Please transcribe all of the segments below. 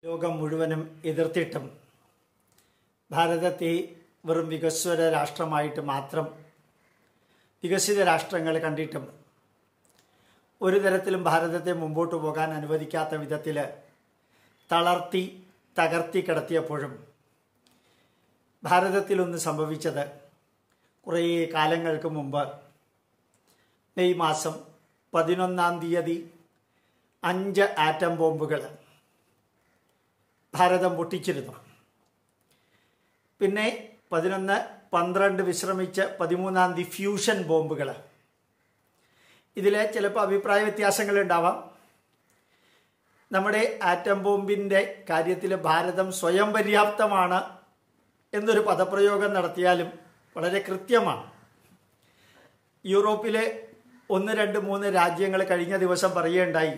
ലോകം മുഴുവനും എതിർത്തിട്ടും ഭാരതത്തെ വെറും വികസ്വര രാഷ്ട്രമായിട്ട് മാത്രം വികസിത രാഷ്ട്രങ്ങൾ കണ്ടിട്ടും ഒരു തരത്തിലും ഭാരതത്തെ മുമ്പോട്ട് പോകാൻ അനുവദിക്കാത്ത വിധത്തിൽ തളർത്തി തകർത്തി കിടത്തിയപ്പോഴും ഭാരതത്തിലൊന്ന് സംഭവിച്ചത് കുറേ കാലങ്ങൾക്ക് മുമ്പ് മെയ് മാസം പതിനൊന്നാം തീയതി അഞ്ച് ആറ്റം ബോംബുകൾ ഭാരതം പൊട്ടിച്ചിരുന്നു പിന്നെ പതിനൊന്ന് പന്ത്രണ്ട് വിശ്രമിച്ച് പതിമൂന്നാം തീയതി ഫ്യൂഷൻ ബോംബുകൾ ഇതിൽ ചിലപ്പോൾ അഭിപ്രായ വ്യത്യാസങ്ങൾ ഉണ്ടാവാം നമ്മുടെ ആറ്റം ബോംബിൻ്റെ കാര്യത്തിൽ ഭാരതം സ്വയം പര്യാപ്തമാണ് എന്നൊരു പദപ്രയോഗം നടത്തിയാലും വളരെ കൃത്യമാണ് യൂറോപ്പിലെ ഒന്ന് രണ്ട് മൂന്ന് രാജ്യങ്ങൾ കഴിഞ്ഞ ദിവസം പറയുകയുണ്ടായി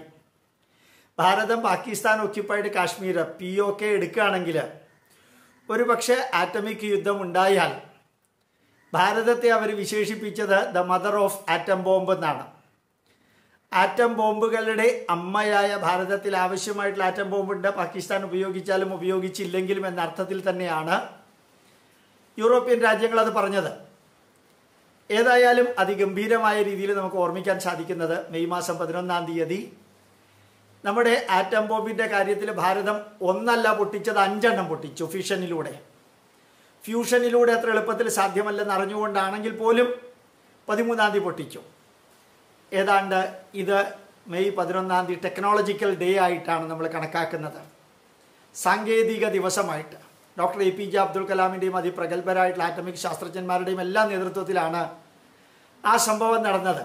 Bharatam Pakistan occupied Kashmir P O K എടുക്കുകയാണെങ്കിൽ ഒരു പക്ഷേ ആറ്റമിക് യുദ്ധം ഉണ്ടായാൽ ഭാരതത്തെ അവർ വിശേഷിപ്പിച്ചത് the mother of atom bomb എന്നാണ് ആറ്റം ബോംബുകളുടെ അമ്മയായ ഭാരതത്തിൽ ആവശ്യമായിട്ടുള്ള ആറ്റം ബോംബുണ്ട് പാകിസ്ഥാൻ ഉപയോഗിച്ചാലും ഉപയോഗിച്ചില്ലെങ്കിലും എന്ന അർത്ഥത്തിൽ തന്നെയാണ് യൂറോപ്യൻ രാജ്യങ്ങൾ അത് പറഞ്ഞത് ഏതായാലും അതിഗംഭീരമായ രീതിയിൽ നമുക്ക് ഓർമ്മിക്കാൻ സാധിക്കുന്നത് മെയ് മാസം പതിനൊന്നാം തീയതി നമ്മുടെ ആറ്റം ബോംബിൻ്റെ കാര്യത്തിൽ ഭാരതം ഒന്നല്ല പൊട്ടിച്ചത് അഞ്ചെണ്ണം പൊട്ടിച്ചു ഫ്യൂഷനിലൂടെ ഫ്യൂഷനിലൂടെ അത്ര എളുപ്പത്തിൽ സാധ്യമല്ലെന്ന് അറിഞ്ഞുകൊണ്ടാണെങ്കിൽ പോലും പതിമൂന്നാം തീയതി പൊട്ടിച്ചു ഏതാണ്ട് ഇത് മെയ് പതിനൊന്നാം തീയതി ടെക്നോളജിക്കൽ ഡേ ആയിട്ടാണ് നമ്മൾ കണക്കാക്കുന്നത് സാങ്കേതിക ദിവസമായിട്ട് doctor A P J Abdul കലാമിൻ്റെയും അതിപ്രഗത്ഭരായിട്ടുള്ള ആറ്റമിക് ശാസ്ത്രജ്ഞന്മാരുടെയും എല്ലാ നേതൃത്വത്തിലാണ് ആ സംഭവം നടന്നത്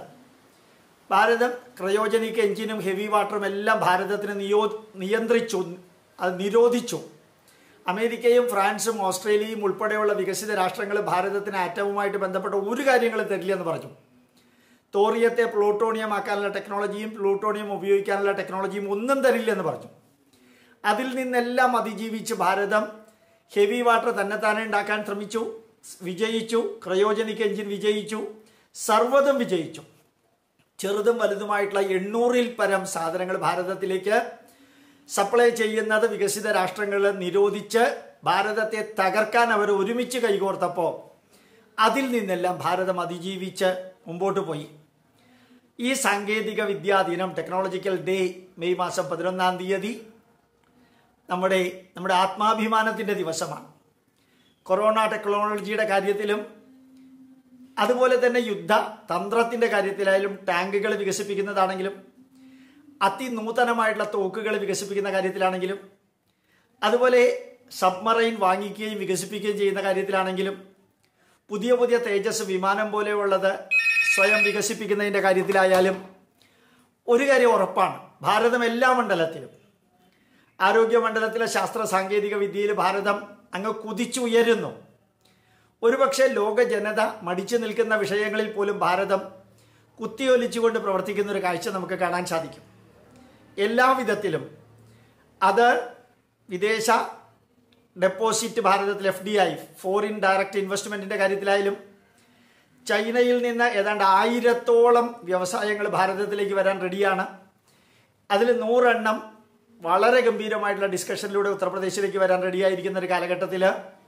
ഭാരതം ക്രയോജനിക് എഞ്ചിനും ഹെവി വാട്ടറും എല്ലാം ഭാരതത്തിന് നിയോ നിയന്ത്രിച്ചു അത് നിരോധിച്ചു അമേരിക്കയും ഫ്രാൻസും ഓസ്ട്രേലിയയും ഉൾപ്പെടെയുള്ള വികസിത രാഷ്ട്രങ്ങൾ ഭാരതത്തിന് ആറ്റവുമായിട്ട് ബന്ധപ്പെട്ട ഒരു കാര്യങ്ങളും തരില്ലെന്ന് പറഞ്ഞു തോറിയത്തെ പ്ലൂട്ടോണിയം ആക്കാനുള്ള ടെക്നോളജിയും പ്ലൂട്ടോണിയം ഉപയോഗിക്കാനുള്ള ടെക്നോളജിയും ഒന്നും തരില്ലെന്ന് പറഞ്ഞു അതിൽ നിന്നെല്ലാം അതിജീവിച്ച് ഭാരതം ഹെവി വാട്ടർ തന്നെത്താനെ ഉണ്ടാക്കാൻ ശ്രമിച്ചു വിജയിച്ചു ക്രയോജനിക് എഞ്ചിൻ വിജയിച്ചു സർവ്വതും വിജയിച്ചു ചെറുതും വലുതുമായിട്ടുള്ള എണ്ണൂറിൽ പരം സാധനങ്ങൾ ഭാരതത്തിലേക്ക് സപ്ലൈ ചെയ്യുന്നത് വികസിത രാഷ്ട്രങ്ങൾ നിരോധിച്ച് ഭാരതത്തെ തകർക്കാൻ അവർ ഒരുമിച്ച് കൈകോർത്തപ്പോൾ അതിൽ നിന്നെല്ലാം ഭാരതം അതിജീവിച്ച് മുമ്പോട്ട് പോയി ഈ സാങ്കേതിക വിദ്യാ ദിനം ടെക്നോളജിക്കൽ ഡേ മെയ് മാസം പതിനൊന്നാം തീയതി നമ്മുടെ നമ്മുടെ ആത്മാഭിമാനത്തിൻ്റെ ദിവസമാണ് കൊറോണ ടെക്നോളജിയുടെ കാര്യത്തിലും അതുപോലെ തന്നെ യുദ്ധ തന്ത്രത്തിൻ്റെ കാര്യത്തിലായാലും ടാങ്കുകൾ വികസിപ്പിക്കുന്നതാണെങ്കിലും അതിനൂതനമായിട്ടുള്ള തോക്കുകൾ വികസിപ്പിക്കുന്ന കാര്യത്തിലാണെങ്കിലും അതുപോലെ സബ്മറൈൻ വാങ്ങിക്കുകയും വികസിപ്പിക്കുകയും ചെയ്യുന്ന കാര്യത്തിലാണെങ്കിലും പുതിയ പുതിയ തേജസ് വിമാനം പോലെയുള്ളത് സ്വയം വികസിപ്പിക്കുന്നതിൻ്റെ കാര്യത്തിലായാലും ഒരു കാര്യം ഉറപ്പാണ് ഭാരതം എല്ലാ മണ്ഡലത്തിലും ആരോഗ്യ മണ്ഡലത്തിലെ ശാസ്ത്ര സാങ്കേതിക വിദ്യയിൽ ഭാരതം അങ്ങ് കുതിച്ചുയരുന്നു ഒരുപക്ഷെ ലോക ജനത മടിച്ചു നിൽക്കുന്ന വിഷയങ്ങളിൽ പോലും ഭാരതം കുത്തിയൊലിച്ചുകൊണ്ട് പ്രവർത്തിക്കുന്ന ഒരു കാഴ്ച നമുക്ക് കാണാൻ സാധിക്കും എല്ലാ വിധത്തിലും അത് വിദേശ ഡെപ്പോസിറ്റ് ഭാരതത്തിൽ F D I foreign direct ഇൻവെസ്റ്റ്മെൻറ്റിൻ്റെ കാര്യത്തിലായാലും ചൈനയിൽ നിന്ന് ഏതാണ്ട് ആയിരത്തോളം വ്യവസായങ്ങൾ ഭാരതത്തിലേക്ക് വരാൻ റെഡിയാണ് അതിൽ നൂറെണ്ണം വളരെ ഗംഭീരമായിട്ടുള്ള ഡിസ്കഷനിലൂടെ ഉത്തർപ്രദേശിലേക്ക് വരാൻ റെഡിയായിരിക്കുന്ന ഒരു കാലഘട്ടത്തിൽ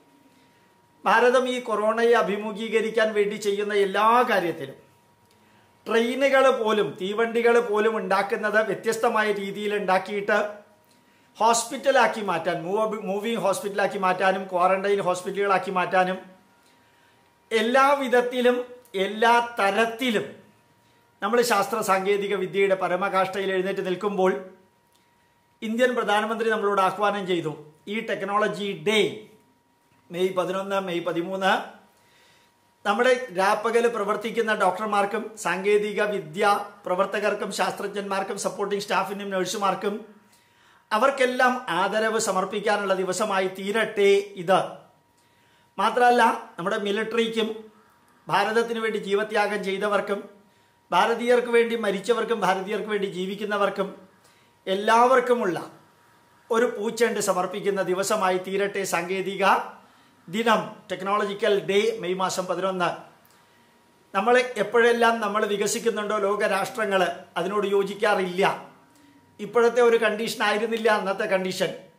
ഭാരതം ഈ കൊറോണയെ അഭിമുഖീകരിക്കാൻ വേണ്ടി ചെയ്യുന്ന എല്ലാ കാര്യത്തിലും ട്രെയിനുകൾ പോലും തീവണ്ടികൾ പോലും ഉണ്ടാക്കുന്നത് വ്യത്യസ്തമായ രീതിയിൽ ഉണ്ടാക്കിയിട്ട് ഹോസ്പിറ്റലാക്കി മാറ്റാൻ മൂവ് മൂവിങ് ഹോസ്പിറ്റലാക്കി മാറ്റാനും ക്വാറന്റൈൻ ഹോസ്പിറ്റലുകളാക്കി മാറ്റാനും എല്ലാ വിധത്തിലും എല്ലാ തരത്തിലും നമ്മൾ ശാസ്ത്ര സാങ്കേതിക വിദ്യയുടെ പരമകാഷ്ഠയിൽ എഴുന്നേറ്റ് നിൽക്കുമ്പോൾ ഇന്ത്യൻ പ്രധാനമന്ത്രി നമ്മളോട് ആഹ്വാനം ചെയ്തു ഈ ടെക്നോളജി ഡേ മെയ് പതിനൊന്ന് മെയ് പതിമൂന്ന് നമ്മുടെ രാപ്പകൽ പ്രവർത്തിക്കുന്ന ഡോക്ടർമാർക്കും സാങ്കേതിക വിദ്യ പ്രവർത്തകർക്കും ശാസ്ത്രജ്ഞന്മാർക്കും സപ്പോർട്ടിംഗ് സ്റ്റാഫിനും നഴ്സുമാർക്കും അവർക്കെല്ലാം ആദരവ് സമർപ്പിക്കാനുള്ള ദിവസമായി തീരട്ടെ ഇത് മാത്രമല്ല നമ്മുടെ മിലിറ്ററിക്കും ഭാരതത്തിന് വേണ്ടി ജീവത്യാഗം ചെയ്തവർക്കും ഭാരതീയർക്ക് വേണ്ടി മരിച്ചവർക്കും ഭാരതീയർക്ക് വേണ്ടി ജീവിക്കുന്നവർക്കും എല്ലാവർക്കുമുള്ള ഒരു പൂച്ചെണ്ട് സമർപ്പിക്കുന്ന ദിവസമായി തീരട്ടെ സാങ്കേതിക ദിനം ടെക്നോളജിക്കൽ ഡേ മെയ് മാസം പതിനൊന്ന് നമ്മൾ എപ്പോഴെല്ലാം നമ്മൾ വികസിക്കുന്നുണ്ടോ ലോകരാഷ്ട്രങ്ങൾ അതിനോട് യോജിക്കാറില്ല ഇപ്പോഴത്തെ ഒരു കണ്ടീഷൻ ആയിരുന്നില്ല അന്നത്തെ കണ്ടീഷൻ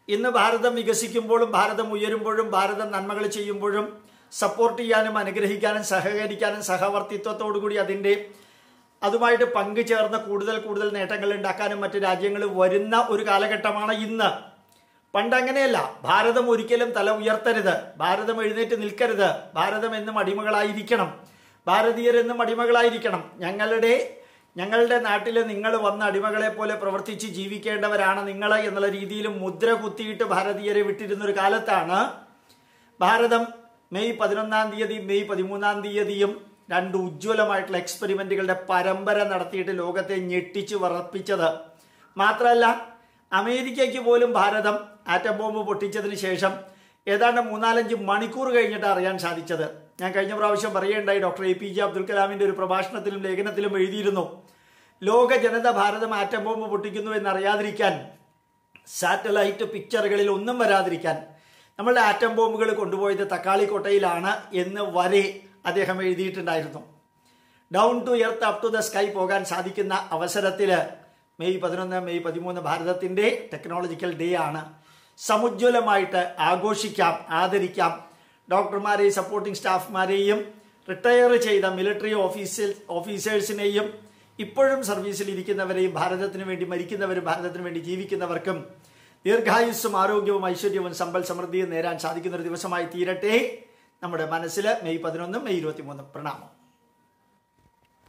ഇന്ന് ഭാരതം വികസിക്കുമ്പോഴും ഭാരതം ഉയരുമ്പോഴും ഭാരതം നന്മകൾ ചെയ്യുമ്പോഴും സപ്പോർട്ട് ചെയ്യാനും അനുഗ്രഹിക്കാനും സഹകരിക്കാനും സഹവർത്തിത്വത്തോടുകൂടി അതിൻ്റെ അതുമായിട്ട് പങ്കുചേർന്ന് കൂടുതൽ കൂടുതൽ നേട്ടങ്ങൾ ഉണ്ടാക്കാനും മറ്റ് രാജ്യങ്ങൾ വരുന്ന ഒരു കാലഘട്ടമാണ് ഇന്ന് പണ്ട് അങ്ങനെയല്ല ഭാരതം ഒരിക്കലും തല ഉയർത്തരുത് ഭാരതം എഴുന്നേറ്റ് നിൽക്കരുത് ഭാരതം എന്നും അടിമകളായിരിക്കണം ഭാരതീയരെന്നും അടിമകളായിരിക്കണം ഞങ്ങളുടെ ഞങ്ങളുടെ നാട്ടിൽ നിങ്ങൾ വന്ന അടിമകളെ പോലെ പ്രവർത്തിച്ച് ജീവിക്കേണ്ടവരാണ് നിങ്ങൾ എന്നുള്ള രീതിയിൽ മുദ്ര കുത്തിയിട്ട് ഭാരതീയരെ വിട്ടിരുന്നൊരു കാലത്താണ് ഭാരതം മെയ് പതിനൊന്നാം തീയതി മെയ് പതിമൂന്നാം തീയതിയും രണ്ട് ഉജ്ജ്വലമായിട്ടുള്ള എക്സ്പെരിമെന്റുകളുടെ പരമ്പര നടത്തിയിട്ട് ലോകത്തെ ഞെട്ടിച്ചു വറപ്പിച്ചത് മാത്രമല്ല അമേരിക്കയ്ക്ക് പോലും ഭാരതം ആറ്റം ബോംബ് പൊട്ടിച്ചതിന് ശേഷം ഏതാണ്ട് മൂന്നാലഞ്ച് മണിക്കൂർ കഴിഞ്ഞിട്ട് അറിയാൻ സാധിച്ചത് ഞാൻ കഴിഞ്ഞ പ്രാവശ്യം പറയുകയുണ്ടായി doctor A P J Abdul കലാമിന്റെ ഒരു പ്രഭാഷണത്തിലും ലേഖനത്തിലും എഴുതിയിരുന്നു ലോക ജനത ഭാരതം ആറ്റം ബോംബ് പൊട്ടിക്കുന്നു എന്നറിയാതിരിക്കാൻ സാറ്റലൈറ്റ് പിക്ചറുകളിൽ ഒന്നും വരാതിരിക്കാൻ നമ്മളുടെ ആറ്റം ബോംബുകൾ കൊണ്ടുപോയത് തക്കാളിക്കോട്ടയിലാണ് എന്ന് വരെ അദ്ദേഹം എഴുതിയിട്ടുണ്ടായിരുന്നു down to earth up to the sky പോകാൻ സാധിക്കുന്ന അവസരത്തിൽ മെയ് പതിനൊന്ന് മെയ് പതിമൂന്ന് ഭാരതത്തിൻ്റെ ടെക്നോളജിക്കൽ ഡേ ആണ് സമുജ്വലമായിട്ട് ആഘോഷിക്കാം ആദരിക്കാം ഡോക്ടർമാരെയും സപ്പോർട്ടിംഗ് സ്റ്റാഫ്മാരെയും റിട്ടയർ ചെയ്ത മിലിറ്ററി ഓഫീസിൽ ഓഫീസേഴ്സിനെയും ഇപ്പോഴും സർവീസിൽ ഇരിക്കുന്നവരെയും ഭാരതത്തിന് വേണ്ടി മരിക്കുന്നവരും ഭാരതത്തിന് വേണ്ടി ജീവിക്കുന്നവർക്കും ദീർഘായുസ്സും ആരോഗ്യവും ഐശ്വര്യവും സമ്പൽ സമൃദ്ധിയും നേരാൻ സാധിക്കുന്ന ഒരു ദിവസമായി തീരട്ടെ നമ്മുടെ മനസ്സിൽ മെയ് പതിനൊന്ന് മെയ് ഇരുപത്തിമൂന്ന് പ്രണാമം